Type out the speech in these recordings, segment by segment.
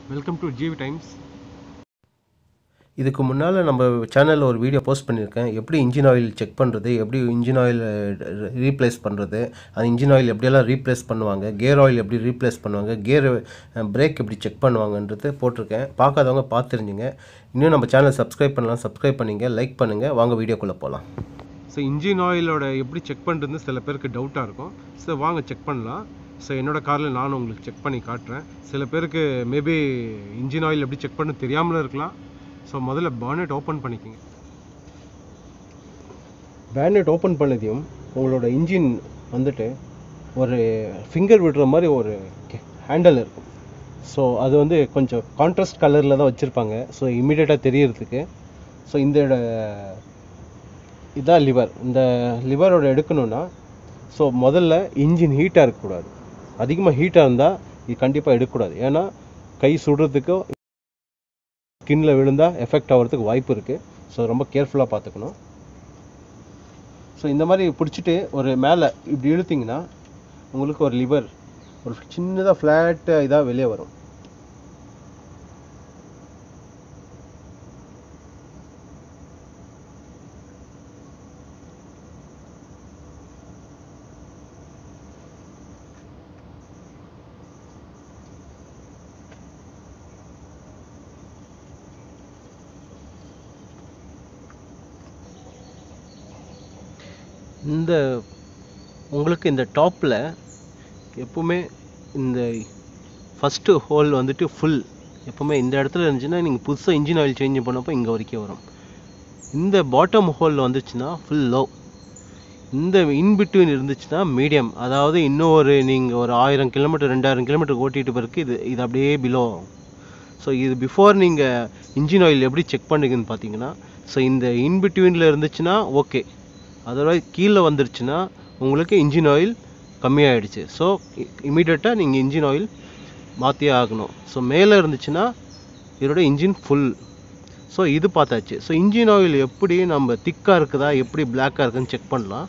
welcome to GV times இதுக்கு முன்னால் நம்ம சேனலில் ஒரு வீடியோ போஸ்ட் பண்ணியிருக்கேன் எப்படி இன்ஜின் ஆயில் செக் பண்ணுறது எப்படி இன்ஜின் ஆயில் ரீப்ளேஸ் பண்ணுறது அந்த இன்ஜின் ஆயில் எப்படியெல்லாம் ரீப்ளேஸ் பண்ணுவாங்க கியர் ஆயில் எப்படி ரீப்ளேஸ் பண்ணுவாங்க கியர் பிரேக் எப்படி செக் பண்ணுவாங்கன்றது போட்டிருக்கேன் பார்க்காதவங்க பார்த்துருந்தீங்க இன்னும் நம்ம சேனலை சப்ஸ்கிரைப் பண்ணலாம் சப்ஸ்கிரைப் பண்ணிங்க லைக் பண்ணுங்கள் வாங்க வீடியோக்குள்ளே போகலாம் ஸோ இன்ஜின் ஆயிலோட எப்படி செக் பண்ணுறதுன்னு சில பேருக்கு டவுட்டாக இருக்கும் ஸோ வாங்க செக் பண்ணலாம் ஸோ என்னோட காரில் நானும் உங்களுக்கு செக் பண்ணி காட்டுறேன் சில பேருக்கு மேபி இன்ஜின் ஆயில் எப்படி செக் பண்ண தெரியாமலும் இருக்கலாம் ஸோ முதல்ல பானெட் ஓப்பன் பண்ணிக்கோங்க பேனட் ஓப்பன் பண்ணதையும் உங்களோட இன்ஜின் வந்துட்டு ஒரு ஃபிங்கர் விடுற மாதிரி ஒரு ஹேண்டல் இருக்கும் ஸோ அது வந்து கொஞ்சம் கான்ட்ராஸ்ட் கலரில் தான் வச்சுருப்பாங்க ஸோ இமீடியட்டாக தெரியறதுக்கு ஸோ இந்த இதான் லிவர் இந்த லிவரோட எடுக்கணும்னா ஸோ முதல்ல இன்ஜின் ஹீட்டாக இருக்கக்கூடாது அதிகமாக ஹீட்டாக இருந்தால் இது கண்டிப்பாக எடுக்கக்கூடாது ஏன்னா கை சுடுறதுக்கோ ஸ்கின்ல விழுந்தால் எஃபெக்ட் ஆகிறதுக்கு வாய்ப்பு இருக்குது ஸோ ரொம்ப கேர்ஃபுல்லாக பார்த்துக்கணும் ஸோ இந்த மாதிரி பிடிச்சிட்டு ஒரு மேலே இப்படி இழுத்தீங்கன்னா உங்களுக்கு ஒரு லிவர் ஒரு சின்னதாக ஃப்ளாட்டு இதாக வெளியே வரும் இந்த உங்களுக்கு இந்த டாப்பில் எப்பவுமே இந்த ஃபஸ்ட்டு ஹோல் வந்துட்டு ஃபுல் எப்பவுமே இந்த இடத்துல இருந்துச்சுன்னா நீங்கள் புதுசாக இன்ஜின் ஆயில் சேஞ்ச் பண்ணப்போ இங்கே வரைக்கும் வரும் இந்த பாட்டம் ஹோல் வந்துச்சுன்னா ஃபுல் லோ இந்த இன்பிட்வீன் இருந்துச்சுன்னா மீடியம் அதாவது இன்னும் ஒரு நீங்கள் ஒரு ஆயிரம் கிலோமீட்டர் ரெண்டாயிரம் கிலோமீட்டர் ஓட்டிட்டு பிறகு இது இது அப்படியே பிலோ ஆகும் ஸோ இது பிஃபோர் நீங்கள் இன்ஜின் ஆயில் எப்படி செக் பண்ணுங்கன்னு பார்த்தீங்கன்னா ஸோ இந்த இன்பிட்வீனில் இருந்துச்சுன்னா ஓகே அதர்வைஸ் கீழே வந்துருச்சுன்னா உங்களுக்கு இன்ஜின் ஆயில் கம்மியாயிடுச்சு ஸோ இமீடியட்டாக நீங்கள் இன்ஜின் ஆயில் மாற்றியே ஆகணும் ஸோ மேலே இருந்துச்சுன்னா இதோட இன்ஜின் ஃபுல் ஸோ இது பார்த்தாச்சு ஸோ இன்ஜின் ஆயில் எப்படி நம்ம திக்காக இருக்குதா எப்படி பிளாக்காக இருக்குன்னு செக் பண்ணலாம்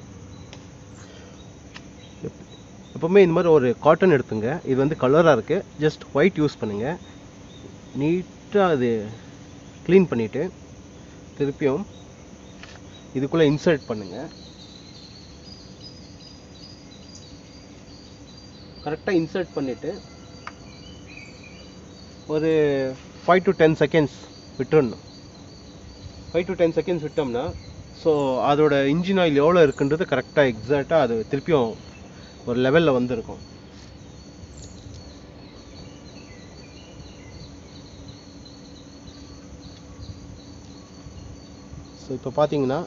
எப்- எப்பவுமே இந்த மாதிரி ஒரு காட்டன் எடுத்துங்க இது வந்து கலராக இருக்குது ஜஸ்ட் ஒயிட் யூஸ் பண்ணுங்கள் நீட்டாக அது க்ளீன் பண்ணிவிட்டு திருப்பியும் இதுக்குள்ளே இன்சர்ட் பண்ணுங்கள் கரெக்டாக இன்சர்ட் பண்ணிவிட்டு ஒரு ஃபைவ் டு டென் செகண்ட்ஸ் விட்டுறணும் ஃபைவ் டு டென் செகண்ட்ஸ் விட்டோம்னா ஸோ அதோட இன்ஜின் ஆயில் எவ்வளோ இருக்குன்றது கரெக்டாக எக்ஸாக்டாக அது திருப்பியும் ஒரு லெவலில் வந்திருக்கும் ஸோ இப்போ பார்த்தீங்கன்னா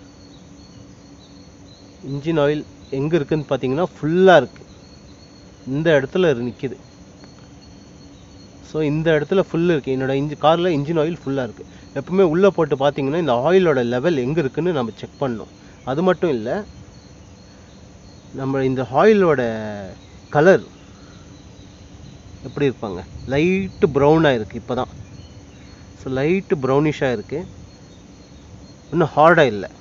இன்ஜின் ஆயில் எங்கே இருக்குன்னு பார்த்தீங்கன்னா ஃபுல்லாக இருக்குது இந்த இடத்துல நிற்கிது ஸோ இந்த இடத்துல ஃபுல் இருக்குது என்னோட இன்ஜி காரில் இன்ஜின் ஆயில் ஃபுல்லாக இருக்குது எப்பவுமே உள்ளே போட்டு பார்த்தீங்கன்னா இந்த ஆயிலோட லெவல் எங்கே இருக்குன்னு நம்ம செக் பண்ணணும் அது மட்டும் இல்லை நம்ம இந்த ஆயிலோட கலர் எப்படி இருப்பாங்க லைட்டு ப்ரௌனாக இருக்குது இப்போ தான் ஸோ லைட்டு ப்ரௌனிஷாக இருக்குது இன்னும் ஹார்டாக இல்லை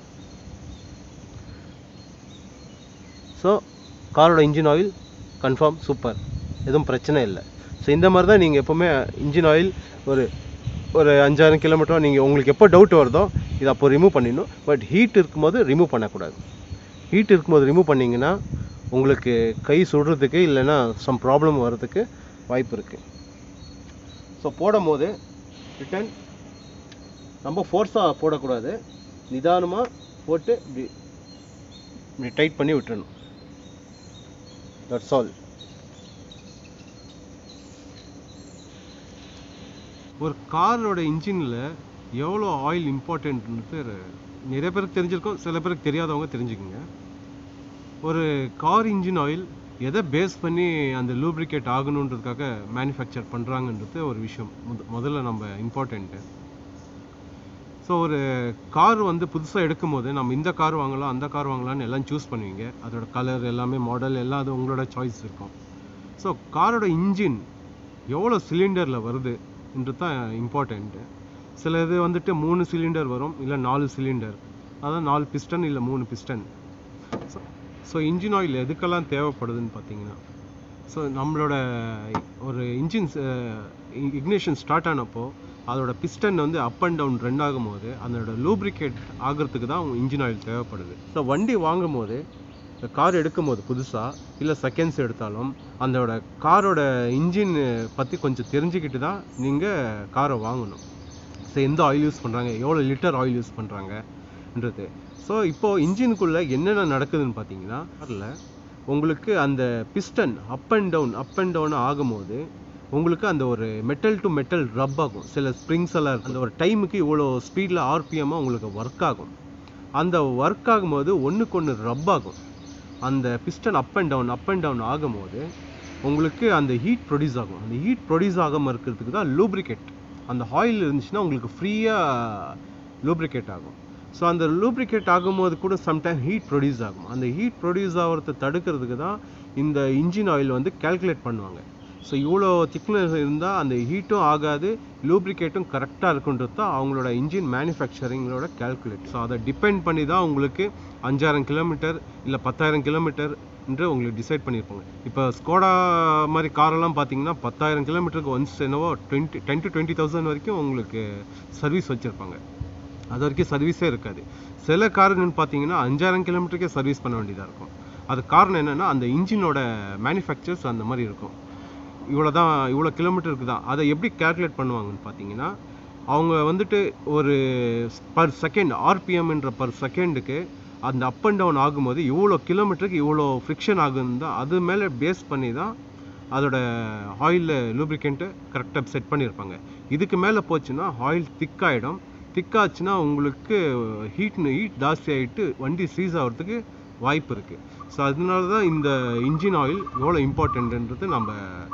ஸோ காரோட இன்ஜின் ஆயில் கன்ஃபார்ம் சூப்பர் எதுவும் பிரச்சனை இல்லை ஸோ இந்த மாதிரி தான் நீங்கள் எப்போவுமே இன்ஜின் ஆயில் ஒரு ஒரு அஞ்சாயிரம் கிலோமீட்டர் நீங்கள் உங்களுக்கு எப்போ டவுட் வருதோ இதை அப்போ ரிமூவ் பண்ணிடணும் பட் ஹீட் இருக்கும்போது ரிமூவ் பண்ணக்கூடாது ஹீட் இருக்கும்போது ரிமூவ் பண்ணிங்கன்னா உங்களுக்கு கை சுடுறதுக்கு இல்லைன்னா சம் ப்ராப்ளம் வர்றதுக்கு வாய்ப்பு இருக்குது ஸோ போடும் போது ரிட்டன் ரொம்ப ஃபோர்ஸாக போடக்கூடாது நிதானமாக போட்டு இப்படி இப்படி டைட் பண்ணி விட்டுறணும் தட்ஸ் ஆல் ஒரு காரோட இன்ஜினில் எவ்வளோ ஆயில் இம்பார்ட்டன்ட்ன்றது நிறைய பேருக்கு தெரிஞ்சிருக்கும் சில பேருக்கு தெரியாதவங்க தெரிஞ்சுக்குங்க ஒரு கார் இன்ஜின் ஆயில் எதை பேஸ் பண்ணி அந்த லூப்ரிகேட் ஆகணுன்றதுக்காக மேனுஃபேக்சர் பண்ணுறாங்கன்றது ஒரு விஷயம் முத- முதல்ல நம்ம இம்பார்ட்டண்ட்டு ஸோ ஒரு கார் வந்து புதுசாக எடுக்கும் போது நம்ம இந்த கார் வாங்கலாம் அந்த கார் வாங்கலாம்னு எல்லாம் சூஸ் பண்ணுவீங்க அதோட கலர் எல்லாமே மாடல் எல்லாம் அது உங்களோட சாய்ஸ் இருக்கும் ஸோ காரோட இன்ஜின் எவ்வளோ சிலிண்டரில் வருதுன்றது தான் இம்பார்ட்டண்ட்டு சில இது வந்துட்டு மூணு சிலிண்டர் வரும் இல்லை நாலு சிலிண்டர் அதான் நாலு பிஸ்டன் இல்லை மூணு பிஸ்டன் ஸோ இன்ஜின் ஆயில் எதுக்கெல்லாம் தேவைப்படுதுன்னு பார்த்தீங்கன்னா ஸோ நம்மளோட ஒரு இன்ஜின்ஸ் இக்னிஷன் ஸ்டார்ட் ஆனப்போ அதோட பிஸ்டன் வந்து அப் அண்ட் டவுன் ரன் ஆகும்போது அதோட லூப்ரிகேட் ஆகிறதுக்கு தான் இன்ஜின் ஆயில் தேவைப்படுது ஸோ வண்டி வாங்கும் போது கார் எடுக்கும் போது புதுசாக இல்லை செகண்ட்ஸ் எடுத்தாலும் அதோட காரோட இன்ஜின் பற்றி கொஞ்சம் தெரிஞ்சுக்கிட்டு தான் நீங்கள் காரை வாங்கணும் ஸோ எந்த ஆயில் யூஸ் பண்ணுறாங்க எவ்வளோ லிட்டர் ஆயில் யூஸ் பண்ணுறாங்கன்றது ஸோ இப்போது இன்ஜினுக்குள்ளே என்னென்ன நடக்குதுன்னு பார்த்தீங்கன்னா காரில் உங்களுக்கு அந்த piston up and down up and down ஆகும்போது உங்களுக்கு அந்த ஒரு மெட்டல் டு மெட்டல் ரப் ஆகும் சில ஸ்ப்ரிங்ஸ் எல்லாம் இருக்கும் அந்த ஒரு டைமுக்கு இவ்வளோ ஸ்பீடில் ஆர்பிஎம்மாக உங்களுக்கு ஒர்க் ஆகும் அந்த ஒர்க் ஆகும்போது ஒன்றுக்கு ஒன்று ரப் ஆகும் அந்த piston up and down up and down ஆகும்போது உங்களுக்கு அந்த ஹீட் ப்ரொடியூஸ் ஆகும் அந்த ஹீட் ப்ரொடியூஸ் ஆகாமல் இருக்கிறதுக்கு தான் லூப்ரிகேட் அந்த ஆயில் இருந்துச்சுன்னா உங்களுக்கு ஃப்ரீயாக லூப்ரிகேட் ஆகும் ஸோ அந்த லூப்ரிகேட் ஆகும்போது கூட சம்டைம் ஹீட் ப்ரொடியூஸ் ஆகும் அந்த ஹீட் ப்ரொடியூஸ் ஆகிறத தடுக்கிறதுக்கு தான் இந்த இன்ஜின் ஆயில் வந்து கால்குலேட் பண்ணுவாங்க ஸோ இவ்வளோ திக்னஸ் இருந்தால் அந்த ஹீட்டும் ஆகாது லூப்ரிகேட்டும் கரெக்டாக இருக்குன்றது தான் அவங்களோட இன்ஜின் மேனுஃபேக்சரிங்களோட கால்குலேட் ஸோ அதை டிபெண்ட் பண்ணி தான் உங்களுக்கு அஞ்சாயிரம் கிலோமீட்டர் இல்லை பத்தாயிரம் கிலோமீட்டர் என்று உங்களுக்கு டிசைட் பண்ணியிருப்பாங்க இப்போ ஸ்கோடா மாதிரி காரெல்லாம் பார்த்தீங்கன்னா பத்தாயிரம் கிலோமீட்டருக்கு ஒன்ஸ் என்னவோ twenty ten to twenty thousand வரைக்கும் உங்களுக்கு சர்வீஸ் வச்சுருப்பாங்க அது வரைக்கும் சர்வீஸே இருக்காது சில காருங்கன்னு பார்த்தீங்கன்னா அஞ்சாயிரம் கிலோமீட்டருக்கே சர்வீஸ் பண்ண வேண்டியதாக இருக்கும் அது காரணம் என்னென்னா அந்த இன்ஜினோட மேனுஃபேக்சர்ஸ் அந்த மாதிரி இருக்கும் இவ்வளோ தான் இவ்வளோ கிலோமீட்டருக்கு தான் அதை எப்படி கேல்குலேட் பண்ணுவாங்கன்னு பார்த்தீங்கன்னா அவங்க வந்துட்டு ஒரு பர் செகண்ட் ஆர்பிஎம்ன்ற பர் செகண்டுக்கு அந்த அப் அண்ட் டவுன் ஆகும்போது இவ்வளோ கிலோமீட்டருக்கு இவ்வளோ ஃப்ரிக்ஷன் ஆகுன்னு தான் அது மேலே பேஸ் பண்ணி தான் அதோட ஆயில் லூப்ரிகண்ட்டை கரெக்டாக செட் பண்ணியிருப்பாங்க இதுக்கு மேலே போச்சுன்னா ஆயில் திக்காயிடும் திக்காச்சுன்னா உங்களுக்கு ஹீட் ஹீட் ஜாஸ்தி ஆகிட்டு வண்டி சீஸ் ஆகிறதுக்கு வாய்ப்பு இருக்குது ஸோ அதனால தான் இந்த இன்ஜின் ஆயில் எவ்வளோ இம்பார்ட்டன்ட்ன்றது நம்ம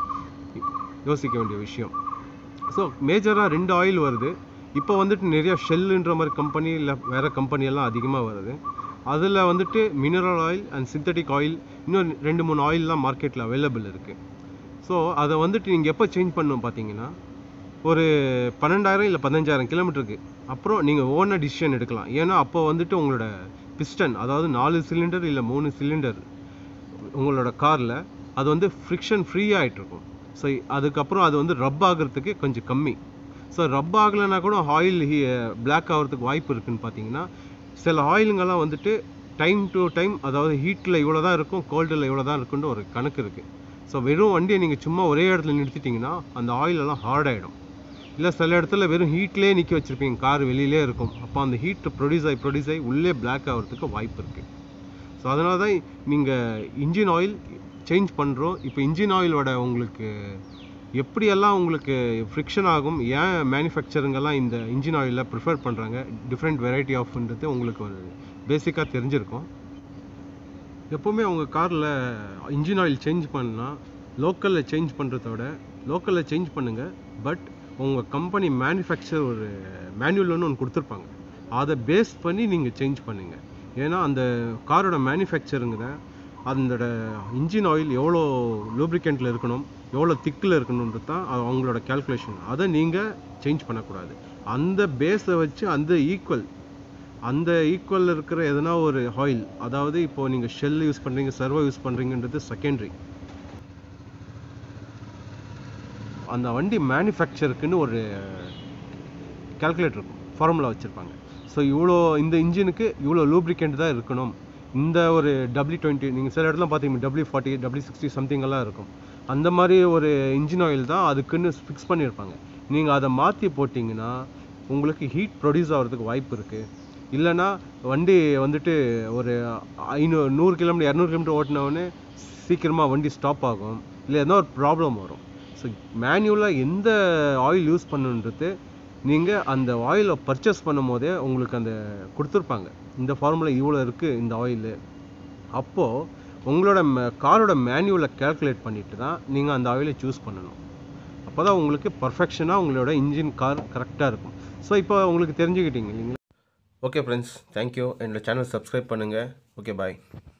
யோசிக்க வேண்டிய விஷயம் ஸோ மேஜராக ரெண்டு ஆயில் வருது இப்போ வந்துட்டு நிறைய ஷெல்லுன்ற மாதிரி கம்பெனி இல்லை வேறு கம்பெனியெல்லாம் அதிகமாக வருது அதில் வந்துட்டு mineral oil and synthetic oil இன்னும் ரெண்டு மூணு ஆயில்லாம் மார்க்கெட்டில் அவைலபிள் இருக்குது ஸோ அதை வந்துட்டு நீங்கள் எப்போ சேஞ்ச் பண்ணணும் பார்த்தீங்கன்னா ஒரு பன்னெண்டாயிரம் இல்லை பதினஞ்சாயிரம் கிலோமீட்டருக்கு அப்புறம் நீங்கள் ஓனாக டிசிஷன் எடுக்கலாம் ஏன்னா அப்போ வந்துட்டு உங்களோட பிஸ்டன் அதாவது நாலு சிலிண்டர் இல்லை மூணு சிலிண்டர் உங்களோட காரில் அது வந்து ஃப்ரிக்ஷன் ஃப்ரீ ஆகிட்டுருக்கும் ஸோ அதுக்கப்புறம் அது வந்து ரப் ஆகிறதுக்கு கொஞ்சம் கம்மி ஸோ ரப் ஆகலைன்னா கூட ஆயில் பிளாக் ஆகிறதுக்கு வாய்ப்பு இருக்குன்னு பார்த்தீங்கன்னா சில ஆயிலுங்கெல்லாம் வந்துட்டு டைம் டு டைம் அதாவது ஹீட்டில் இவ்வளோ தான் இருக்கும் கோல்டில் இவ்வளோ தான் இருக்குன்ற ஒரு கணக்கு இருக்குது ஸோ வெறும் வண்டியை நீங்கள் சும்மா ஒரே இடத்துல நிறுத்திட்டிங்கன்னா அந்த ஆயிலெல்லாம் ஹார்ட் ஆகிடும் இல்லை சில இடத்துல வெறும் ஹீட்லேயே நிற்க வச்சுருப்பீங்க கார் வெளியிலே இருக்கும் அப்போ அந்த ஹீட் ப்ரொடியூஸ் ஆகி ப்ரொடியூஸ் ஆகி உள்ளே பிளாக் ஆகிறதுக்கு வாய்ப்பு இருக்குது ஸோ அதனால தான் நீங்கள் இன்ஜின் ஆயில் சேஞ்ச் பண்ணுறோம் இப்போ இன்ஜின் ஆயிலோட உங்களுக்கு எப்படியெல்லாம் உங்களுக்கு ஃப்ரிக்ஷன் ஆகும் ஏன் மேனுஃபேக்சருங்கெல்லாம் இந்த இன்ஜின் ஆயிலில் ப்ரிஃபர் பண்ணுறாங்க டிஃப்ரெண்ட் வெரைட்டி ஆஃப்ன்றது உங்களுக்கு ஒரு பேசிக்காக தெரிஞ்சிருக்கும் எப்போவுமே உங்கள் காரில் இன்ஜின் ஆயில் சேஞ்ச் பண்ணால் லோக்கலில் சேஞ்ச் பண்ணுறத விட லோக்கலில் சேஞ்ச் பண்ணுங்கள் பட் உங்கள் கம்பெனி மேனுஃபேக்சர் ஒரு மேனுவல் ஒன்று கொடுத்துருப்பாங்க அதை பேஸ் பண்ணி நீங்கள் சேஞ்ச் பண்ணுங்கள் ஏன்னா அந்த காரோட மேனுஃபேக்சருங்கிற அதோட இன்ஜின் ஆயில் எவ்வளோ லூப்ரிகண்ட்டில் இருக்கணும் எவ்வளோ திக்கில் இருக்கணுன்றது தான் அது அவங்களோட கேல்குலேஷன் அதை நீங்கள் சேஞ்ச் பண்ணக்கூடாது அந்த பேஸை வச்சு அந்த ஈக்குவல் அந்த ஈக்குவல் இருக்கிற எதனா ஒரு ஆயில் அதாவது இப்போது நீங்கள் ஷெல் யூஸ் பண்ணுறீங்க சர்வோ யூஸ் பண்ணுறீங்கன்றது செகண்டரி அந்த வண்டி மேனுஃபேக்சருக்குன்னு ஒரு கால்குலேட்டர் இருக்கும் ஃபார்முலா வச்சுருப்பாங்க ஸோ இவ்வளோ இந்த இன்ஜினுக்கு இவ்வளோ லூப்ரிகண்ட் தான் இருக்கணும் இந்த ஒரு டபிள்யூ டுவெண்ட்டி நீங்கள் சில இடத்துல பார்த்தீங்கன்னா W forty W sixty something எல்லாம் இருக்கும் அந்த மாதிரி ஒரு இன்ஜின் ஆயில் தான் அதுக்குன்னு ஃபிக்ஸ் பண்ணியிருப்பாங்க நீங்கள் அதை மாற்றி போட்டிங்கன்னா உங்களுக்கு ஹீட் ப்ரொடியூஸ் ஆகிறதுக்கு வாய்ப்பு இருக்குது இல்லைன்னா வண்டி வந்துட்டு ஒரு ஐநூறு நூறு கிலோமீட்டர் இரநூறு கிலோமீட்டர் ஓட்டினவுடனே சீக்கிரமாக வண்டி ஸ்டாப் ஆகும் இல்லை எதனா ஒரு ப்ராப்ளம் வரும் ஸோ மேனுவலாக எந்த ஆயில் யூஸ் பண்ணுன்றது நீங்கள் அந்த ஆயிலை பர்ச்சேஸ் பண்ணும் போதே உங்களுக்கு அந்த கொடுத்துருப்பாங்க இந்த ஃபார்முலா இவ்வளோ இருக்குது இந்த ஆயிலு அப்போது உங்களோட காரோட மேனுவலை கேல்குலேட் பண்ணிட்டு தான் நீங்கள் அந்த ஆயிலை சூஸ் பண்ணணும் அப்போ தான் உங்களுக்கு பர்ஃபெக்ஷனாக உங்களோட இன்ஜின் கார் கரெக்டாக இருக்கும் ஸோ இப்போ உங்களுக்கு தெரிஞ்சுக்கிட்டீங்க இல்லைங்களா ஓகே ஃப்ரெண்ட்ஸ் தேங்க்யூ என்னோட சேனல் சப்ஸ்கிரைப் பண்ணுங்கள் ஓகே பாய்